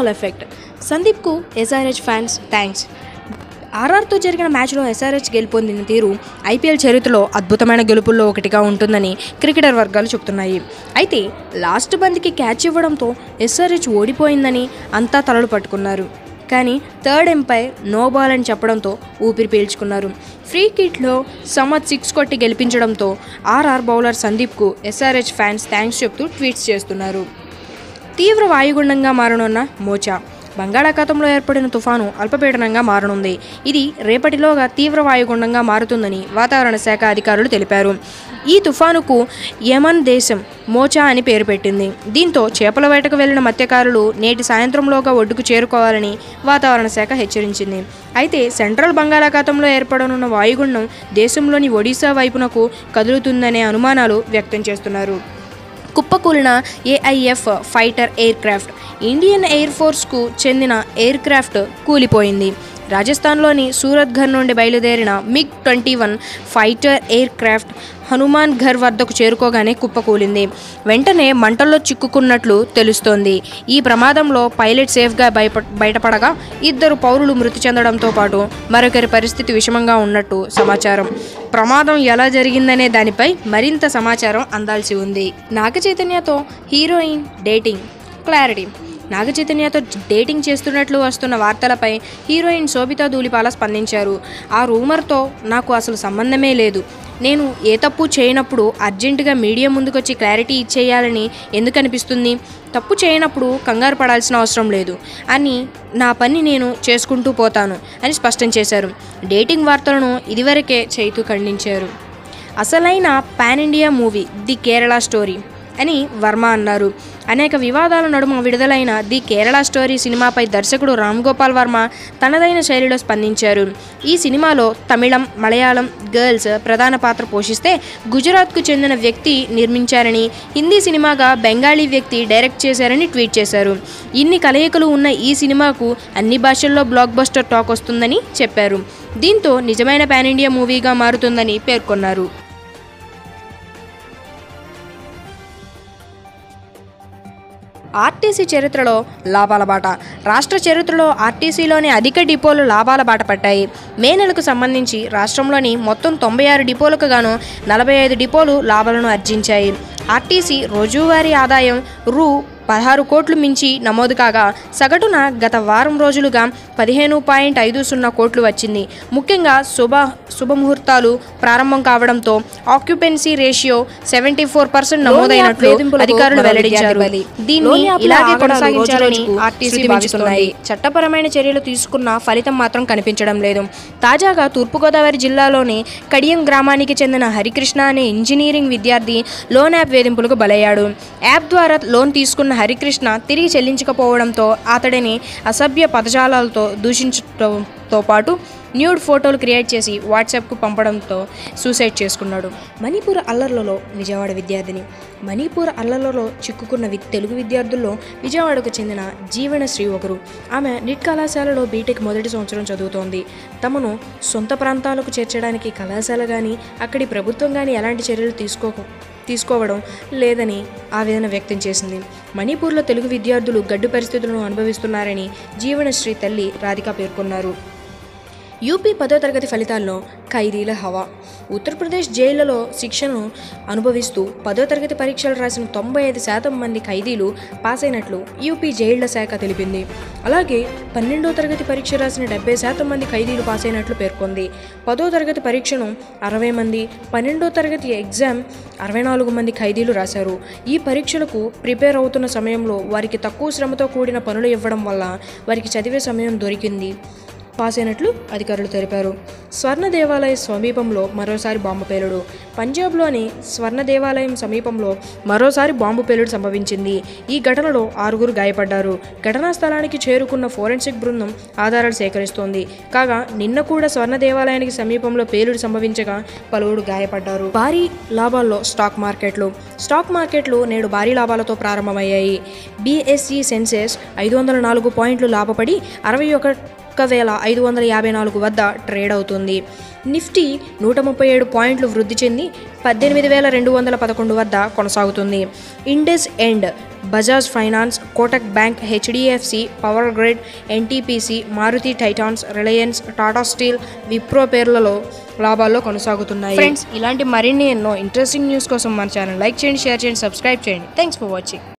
snowball effect సందీప్కు SRH fans thanks ఆర్ఆర్తో జరిగిన మ్యాచ్లో ఎస్ఆర్హెచ్ గెలుపొందిన తీరు ఐపీఎల్ చరిత్రలో అద్భుతమైన గెలుపుల్లో ఒకటిగా ఉంటుందని క్రికెటర్ వర్గాలు చెబుతున్నాయి అయితే లాస్ట్ బంతికి క్యాచ్ ఇవ్వడంతో ఎస్ఆర్హెచ్ ఓడిపోయిందని అంతా తలలు పట్టుకున్నారు కానీ థర్డ్ ఎంపైర్ నో బాల్ అని చెప్పడంతో ఊపిరి పీల్చుకున్నారు ఫ్రీ కిట్లో సమత్ సిక్స్ కొట్టి గెలిపించడంతో ఆర్ఆర్ బౌలర్ సందీప్కు ఎస్ఆర్హెచ్ ఫ్యాన్స్ థ్యాంక్స్ చెప్తూ ట్వీట్స్ చేస్తున్నారు తీవ్ర వాయుగుండంగా మారనున్న మోచా బంగాళాఖాతంలో ఏర్పడిన తుఫాను అల్పపీడనంగా మారనుంది ఇది రేపటిలోగా తీవ్ర వాయుగుండంగా మారుతుందని వాతావరణ శాఖ అధికారులు తెలిపారు ఈ తుఫానుకు యమన్ దేశం మోచా అని పేరు పెట్టింది దీంతో చేపల వేటకు వెళ్లిన మత్స్యకారులు నేటి సాయంత్రంలోగా ఒడ్డుకు చేరుకోవాలని వాతావరణ శాఖ హెచ్చరించింది అయితే సెంట్రల్ బంగాళాఖాతంలో ఏర్పడనున్న వాయుగుండం దేశంలోని ఒడిశా వైపునకు కదులుతుందనే అనుమానాలు వ్యక్తం చేస్తున్నారు కుప్పకూలిన AIF fighter aircraft Indian Air ఫోర్స్కు చెందిన ఎయిర్ క్రాఫ్ట్ కూలిపోయింది రాజస్థాన్లోని సూరత్ఘర్ నుండి బయలుదేరిన MiG twenty one fighter aircraft Hanumangarh వద్దకు చేరుకోగానే కుప్పకూలింది వెంటనే మంటల్లో చిక్కుకున్నట్లు తెలుస్తోంది ఈ ప్రమాదంలో పైలట్ సేఫ్గా బయప బయటపడగా ఇద్దరు పౌరులు మృతి చెందడంతో పాటు మరొకరి పరిస్థితి విషమంగా ఉన్నట్టు సమాచారం ప్రమాదం ఎలా జరిగిందనే దానిపై మరింత సమాచారం అందాల్సి ఉంది నాగ చైతన్యతో హీరోయిన్ డేటింగ్ క్లారిటీ నాగ చైతన్యతో డేటింగ్ చేస్తున్నట్లు వస్తున్న వార్తలపై హీరోయిన్ శోభితా ధూళిపాల స్పందించారు ఆ రూమర్తో నాకు అసలు సంబంధమే లేదు నేను ఏ తప్పు చేయనప్పుడు అర్జెంటుగా మీడియా ముందుకొచ్చి క్లారిటీ ఇచ్చేయాలని ఎందుకు అనిపిస్తుంది తప్పు చేయనప్పుడు కంగారు పడాల్సిన అవసరం లేదు అని నా పని నేను చేసుకుంటూ పోతాను అని స్పష్టం చేశారు డేటింగ్ వార్తలను ఇదివరకే చైతు ఖండించారు అసలైన pan India movie the Kerala story అని వర్మ అన్నారు అనేక వివాదాల నడుమ విడుదలైన ది కేరళ స్టోరీ సినిమాపై దర్శకుడు రామ్ గోపాల్ వర్మ తనదైన శైలిలో స్పందించారు ఈ సినిమాలో తమిళం మలయాళం గర్ల్స్ ప్రధాన పాత్ర పోషిస్తే గుజరాత్కు చెందిన వ్యక్తి నిర్మించారని హిందీ సినిమాగా బెంగాలీ వ్యక్తి డైరెక్ట్ చేశారని ట్వీట్ చేశారు ఇన్ని కలయికలు ఉన్న ఈ సినిమాకు అన్ని భాషల్లో బ్లాక్ బస్టర్ టాక్ వస్తుందని చెప్పారు దీంతో నిజమైన పాన్ ఇండియా మూవీగా మారుతుందని పేర్కొన్నారు ఆర్టీసీ చరిత్రలో లాభాల బాట రాష్ట్ర చరిత్రలో ఆర్టీసీలోని అధిక డిపోలు లాభాల బాట పట్టాయి మే నెలకు సంబంధించి రాష్ట్రంలోని మొత్తం తొంభై ఆరు డిపోలకు గాను నలభై ఐదు డిపోలు లాభాలను ఆర్జించాయి ఆర్టీసీ రోజువారీ ఆదాయం రూ పదహారు కోట్లు మించి నమోదు కాగా సగటున గత వారం రోజులుగా పదిహేను పాయింట్ ఐదు సున్నా కోట్లు వచ్చింది ముఖ్యంగా శుభ శుభముహూర్తాలు ప్రారంభం కావడంతో occupancy ratio seventy four percent నమోదైనట్లు అధికారులు వెల్లడించారు దీన్ని ఇలాగే కొనసాగించాలని ఆర్టీసీ భావిస్తున్నాయి చట్టపరమైన చర్యలు తీసుకున్న ఫలితం మాత్రం కనిపించడం లేదు తాజాగా తూర్పుగోదావరి జిల్లాలోని కడియం గ్రామానికి చెందిన హరికృష్ణ అనే ఇంజనీరింగ్ విద్యార్థి లోన్ యాప్ వేధింపులకు బలయ్యాడు యాప్ ద్వారా లోన్ తీసుకున్న హరికృష్ణ తిరిగి చెల్లించకపోవడంతో అతడిని అసభ్య పదజాలాలతో దూషించడంతో పాటు న్యూడ్ ఫోటోలు క్రియేట్ చేసి వాట్సాప్కు పంపడంతో సూసైడ్ చేసుకున్నాడు మణిపూర్ అల్లర్లలో విజయవాడ విద్యార్థిని మణిపూర్ అల్లర్లలో చిక్కుకున్న వి తెలుగు విద్యార్థుల్లో విజయవాడకు చెందిన జీవనశ్రీ ఒకరు ఆమె నిట్ కళాశాలలో బీటెక్ మొదటి సంవత్సరం చదువుతోంది తమను సొంత ప్రాంతాలకు చేర్చడానికి కళాశాల కానీ అక్కడి ప్రభుత్వం కానీ ఎలాంటి చర్యలు తీసుకోక తీసుకోవడం లేదని ఆవేదన వ్యక్తం చేసింది మణిపూర్లో తెలుగు విద్యార్థులు గడ్డు పరిస్థితులను అనుభవిస్తున్నారని జీవనశ్రీ తల్లి రాధిక పేర్కొన్నారు యూపీ పదో తరగతి ఫలితాల్లో ఖైదీల హవా ఉత్తరప్రదేశ్ జైళ్లలో శిక్షను అనుభవిస్తూ పదో తరగతి పరీక్షలు రాసిన తొంభై ఐదు శాతం మంది ఖైదీలు పాస్ అయినట్లు యూపీ జైళ్ల శాఖ తెలిపింది అలాగే పన్నెండో తరగతి పరీక్ష రాసిన డెబ్బై శాతం మంది ఖైదీలు పాస్ అయినట్లు పేర్కొంది పదో తరగతి పరీక్షను అరవై మంది పన్నెండో తరగతి ఎగ్జామ్ అరవై నాలుగు మంది ఖైదీలు రాశారు ఈ పరీక్షలకు ప్రిపేర్ అవుతున్న సమయంలో వారికి తక్కువ శ్రమతో కూడిన పనులు ఇవ్వడం వల్ల వారికి చదివే సమయం దొరికింది పాస్ అయినట్లు అధికారులు తెలిపారు స్వర్ణ దేవాలయ సమీపంలో మరోసారి బాంబు పేలుడు పంజాబ్లోని స్వర్ణ దేవాలయం సమీపంలో మరోసారి బాంబు పేలుడు సంభవించింది ఈ ఘటనలో ఆరుగురు గాయపడ్డారు ఘటనా స్థలానికి చేరుకున్న ఫోరెన్సిక్ బృందం ఆధారాలు సేకరిస్తోంది కాగా నిన్న కూడా స్వర్ణ దేవాలయానికి సమీపంలో పేలుడు సంభవించగా పలువురు గాయపడ్డారు భారీ లాభాల్లో స్టాక్ మార్కెట్లు స్టాక్ మార్కెట్లు నేడు భారీ లాభాలతో ప్రారంభమయ్యాయి బీఎస్ఈ సెన్సెస్ ఐదు వందల నాలుగు పాయింట్లు లాభపడి అరవై ఒక ఒక్క వేల ఐదు వందల యాభై నాలుగు వద్ద ట్రేడ్ అవుతుంది నిఫ్టీ నూట ముప్పై ఏడు పాయింట్లు వృద్ధి చెంది పద్దెనిమిది వేల రెండు వందల పదకొండు వద్ద కొనసాగుతుంది IndusInd Bajaj Finance Kotak Bank HDFC Power Grid NTPC Maruti Titans Reliance Tata Steel Wipro పేర్లలో లాభాల్లో కొనసాగుతున్నాయి ఫ్రెండ్స్ ఇలాంటి మరిన్ని ఎన్నో ఇంట్రెస్టింగ్ న్యూస్ కోసం మన ఛానల్ లైక్ చేయండి షేర్ చేయండి సబ్స్క్రైబ్ చేయండి థ్యాంక్స్ ఫర్ వాచింగ్